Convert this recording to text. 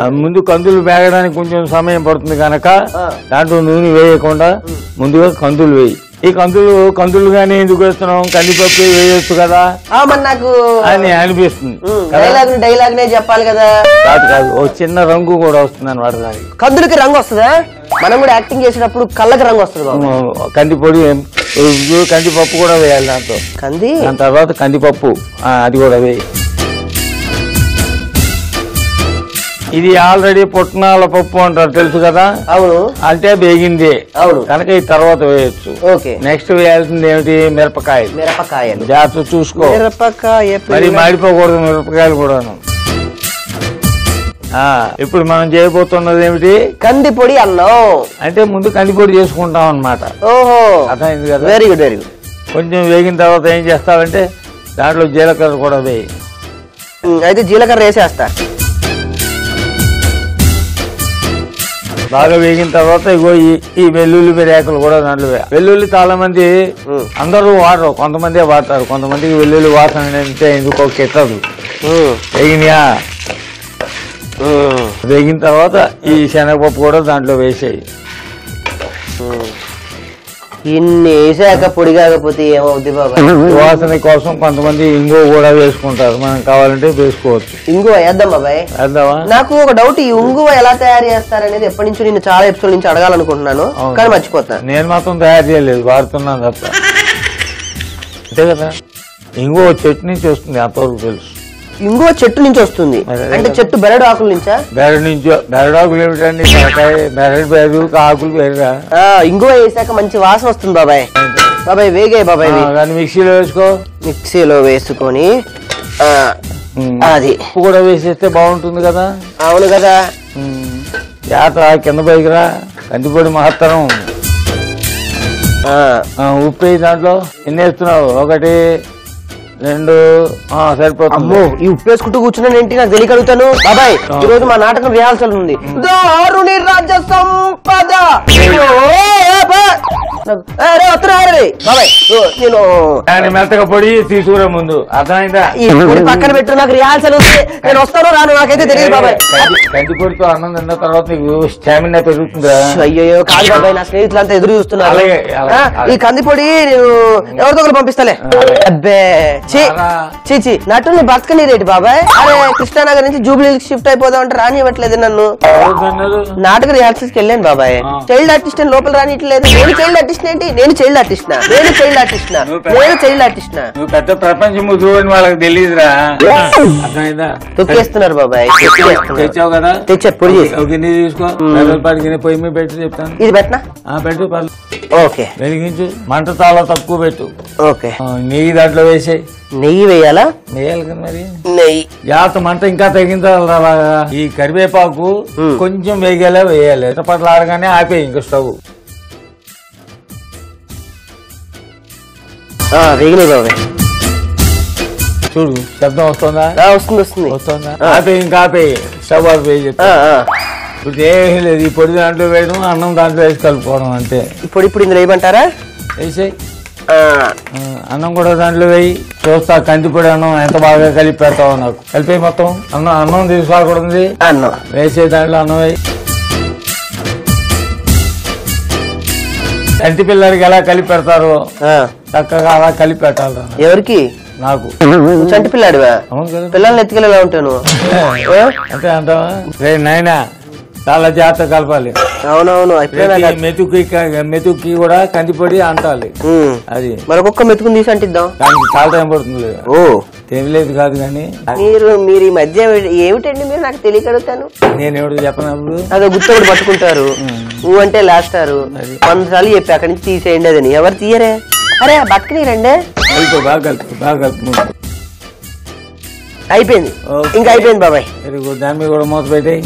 ముందు కందులు వేగడానికి కొంచెం సమయం పడుతుంది కనుక ఆ. దాంట్లో నూనె వేయకుండా ముందుగా కందులు వేయి ఈ కందులు కందులు గానీ ఎందుకు వేస్తున్నాం కందిపప్పు వేయొచ్చు కదా ఆ, మరి నాకు అని అనిపిస్తుంది కదా? డైలాగ్ డైలాగ్ నే చెప్పాలి కదా కాదు కాదు ఓ చిన్న రంగు కూడా వస్తుంది అనమాట దానికి కందులకి రంగు వస్తుందా మనం కూడా యాక్టింగ్ చేసినప్పుడు కళ్ళకి రంగు వస్తుంది బాబు కందిపొడి ఇది కందిపప్పు కూడా వేయాలి దాంతో కంది దాని తర్వాత కందిపప్పు ఆ, అది కూడా వేయి ఇది ఆల్రెడీ పుట్నాల పప్పు అంటారు తెలుసు కదా అవును అంటే బేగిందే అవును కనుక ఈ తర్వాత వేయొచ్చు ఓకే నెక్స్ట్ వేయాల్సింది ఏమిటి మిరపకాయలు మిరపకాయలు జాగ్రత్త చూసుకో మిరపకాయ మరి పిల్ల- మాడిపోకూడదు మిరపకాయలు కూడాను ఆ, ఇప్పుడు మనం చేయబోతున్నది ఏమిటి కంది పొడి అన్నం అంటే ముందు కందిపొడి చేసుకుంటాం అన్నమాట ఓహో అర్థమైంది కదా వెరీ గుడ్ వెరీ గుడ్ కొంచెం వేగిన తర్వాత ఏం చేస్తావంటే దాంట్లో జీలకర్ర కూడా వేయి అయితే జీలకర్ర వేసేస్తా బాగా వేగిన తర్వాత ఇగో ఈ ఈ వెల్లుల్లి మిరియాకులు కూడా దాంట్లో వేయి. వెల్లుల్లి చాలా మంది ఉమ్. అందరూ వాడరు కొంతమందే వాడతారు కొంతమందికి వెల్లుల్లి వాసన అంటే ఎందుకో కెట్టదు ఉమ్, వేగినాయా ఉమ్, వేగిన తర్వాత ఈ శనగపప్పు కూడా దాంట్లో వేసేయి ఉమ్. ఇన్ని వేసాక పొడి కాకపోతే ఏమవుద్ది బాబా వాసన కోసం కొంతమంది ఇంగువ కూడా వేసుకుంటారు మనం కావాలంటే వేసుకోవచ్చు ఇంగువ వేద్దాం బాబాయ్ వేద్దామా నాకు ఒక డౌట్ ఈ ఉంగువ ఎలా తయారు చేస్తారనేది ఎప్పటి నుంచో నేను చాలా ఎపిసోడ్ నుంచి అడగాలనుకుంటున్నాను అవును. కానీ మర్చిపోతాను నేను మాత్రం తయారు చేయలేదు వాడుతున్నాను తప్ప అంతే కదా ఇంకో చెట్టు నుంచి వస్తుంది అంతవరకు తెలుసు ఇంగువ చెట్టు నుంచి వస్తుంది అదే అంటే కదా. చెట్టు బెరడు ఆకుల నుంచా బెరడు నుంచి బెరడాకులు ఏమిటండి బెరకాయ బెరడు బెరడు ఆకులు బెరడా ఆ, ఇంగువ వేసాక మంచి వాసన వస్తుంది బాబాయ్ బాబాయ్ వేగాయి బాబాయ్ ఇవి. కానీ మిక్సీలో వేసుకో మిక్సీలో వేసుకొని ఆ, ఉమ్. అది ఉప్పు కూడా వేసేస్తే బాగుంటుంది కదా అవును కదా ఉమ్. జాగ్రత్త కింద పైకి రా కందిపొడి మహత్తరం ఆ, ఆ, ఉప్పు వేయి దాంట్లో ఎన్ని వేస్తున్నావు ఒకటి రెండు ఆ, సరిపోతుంది అమ్మో ఈ ఉప్పు వేసుకుంటూ కూర్చున్నాను ఏంటి నాకు తెలియక అడుగుతాను బాబాయ్ ఈ రోజు మా నాటకం రిహార్సల్ ఉంది దారుని రాజ్య సంపద ఓ, ఏ బా. ఏ, రే, వస్తున్నా, రే, రే. బాబాయ్ ఓ, నేను దాన్ని మెత్తగా పొడి తీసుకురా ముందు అర్థమైందా ఈ పొడి పక్కన పెట్టు నాకు రిహార్సల్ ఉంది నేను వస్తాను రాను నాకైతే తెలియదు బాబాయ్ కంది- కంది పొడితో అన్నం తిన్న తర్వాత నీకు స్టామినా పెరుగుతుందా అయ్యో కాదు బాబాయ్ నా స్నేహితులంతా ఎదురు చూస్తున్నారు అలాగే, అలాగే, ఆ, అలాగే. ఈ కందిపొడి నేను ఎవరితో ఒకరు పంపిస్తాలే అలాగే. అబ్బే చీ రారా. చీ చీ నటుని బతకని రేటి బాబాయ్ అరే కృష్ణానగర్ నుంచి జూబ్లీ షిఫ్ట్ అయిపోదాం అంటే రానివ్వట్లేదు నన్ను ఎవరున్నారు? నాటక రిహార్సల్స్ కి వెళ్ళాను బాబాయ్ ఆ. చైల్డ్ ఆర్టిస్ట్ అని లోపల రానిట్లేదు నేను చైల్డ్ ఆర్టిస్ట్ ఏంటి నేను చైల్డ్ ఆర్టిస్ట్ నా నేను చైల్డ్ ఆర్టిస్ట్ నా నువ్వు పెద్ద- నేను చైల్డ్ ఆర్టిస్ట్ నా నువ్వు పెద్ద ప్రపంచం ముద్దు అని వాళ్ళకి తెలియదురా అర్థమైందా తొక్కేస్తున్నారు బాబాయ్ తొక్కేస్తున్నారు తెచ్చావు కదా తెచ్చా పొడి చేసి ఒక గిన్నె తీసుకో పాటి గిన్నె పొయ్యి మీద పెట్టి చెప్తాను ఇది పెట్టనా ఆ పెట్టు పర్లేదు. ఓకే వెలిగించు మంట చాలా తక్కువ పెట్టు ఓకే ఆ, నెయ్యి దాంట్లో వేసేయి నెయ్యి వేయాలా వేయాలి కదా మరి నెయ్యి జాగ్రత్త మంట ఇంకా తగ్గించాలి అలాగా ఈ కరివేపాకు ఉమ్. కొంచెం వేగేలా వేయాలి పట్ల ఆడగానే ఆపేయి ఇంకా స్టవ్ ఆ, వేగినాయి బాబాయ్ చూడు శబ్దం వస్తుందా ఆ, వస్తుంది వస్తుంది వస్తుందా ఆపేయి ఇంకా ఆపేయి స్టవ్ ఆపేయి చెప్తా ఆ, ఆ. ఇప్పుడు ఏమీ లేదు ఈ పొడి దాంట్లో వేయడం అన్నం దాంట్లో వేసి కలుపుకోవడం అంతే ఇప్పుడు ఇప్పుడు ఇందులో వేయమంటారా వేసేయి ఆ, ఆ, అన్నం కూడా దాంట్లో వేయి చూస్తా కందిపొడి అన్నం ఎంత బాగా కలిపి పెడతావు నాకు కలిపి మొత్తం అన్నం అన్నం తీసుకోకూడదు అన్నం వేసే దాంట్లో అన్నం వేయి కంటి పిల్లలకి ఎలా కలిపి పెడతారో ఆ, చక్కగా అలా కలిపి పెట్టాలి ఎవరికి నాకు నువ్వు చంటి పిల్లాడివా అవును కదా పిల్లల్ని ఎత్తుకెళ్ళేలా ఉంటాను ఏ? అంతే అంటావా రే నాయనా చాలా జాగ్రత్త కలపాలి అవునవును ఇప్పుడే నాకు ప్రతి మెతుకి మెతుకి కూడా కందిపొడి అంటాలి ఉమ్. అది మరొక మెతుకుని తీసి అంటిద్దాం దానికి చాలా టైం పడుతుంది ఓ తెలియలేదు కాదు కానీ మీరు మీరు ఈ మధ్య ఏమిటండి మీరు నాకు తెలియక అడుగుతాను నేను ఎవరు చెప్పనప్పుడు అదో గుర్తొకటి పట్టుకుంటారు ఊ అంటే లాస్తారు వంద సార్లు చెప్పి అక్కడి నుంచి తీసేయండి అదని ఎవరు తీయరే అరే బతకని రండి కలుపు బాగా కలుపు బాగా కలుపు అయిపోయింది ఓకే. ఇంకా అయిపోయింది బాబాయ్ వెరీ గుడ్ దాని మీద కూడా మూత పెట్టేయి